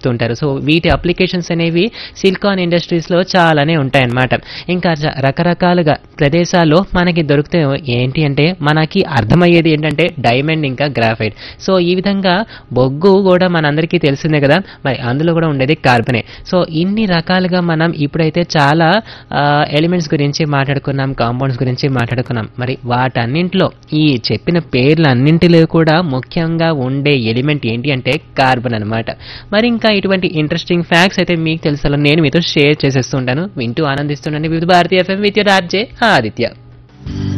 చెప్తుంటారు సో వీటి అప్లికేషన్స్ అనేవి సిలికాన్ ఇండస్ట్రీస్లో చాలానే ఉంటాయన్నమాట ఇంకా రక- రకరకాలుగా ప్రదేశాల్లో మనకి దొరికితే ఏంటి అంటే మనకి అర్థమయ్యేది ఏంటంటే డైమండ్ ఇంకా గ్రాఫైట్ సో ఈ విధంగా బొగ్గు కూడా మనందరికీ తెలిసిందే కదా మరి అందులో కూడా ఉండేది కార్బనే సో ఇన్ని రకాలుగా మనం ఇప్పుడైతే చాలా ఎలిమెంట్స్ గురించి మాట్లాడుకున్నాం కాంపౌండ్స్ గురించి మాట్లాడుకున్నాం మరి వాటన్నింటిలో ఈ చెప్పిన పేర్లన్నింటిలో కూడా ముఖ్యంగా ఉండే ఎలిమెంట్ ఏంటి అంటే కార్బన్ అన్నమాట మరి ఇంకా ఇటువంటి ఇంట్రెస్టింగ్ ఫ్యాక్ట్స్ అయితే మీకు తెలుసా నేను మీతో షేర్ చేసేస్తుంటాను వింటూ ఆనందిస్తుండండి వివిధ భారతీయ ఎఫ్ఎం విత్ ఆర్జే ఆదిత్య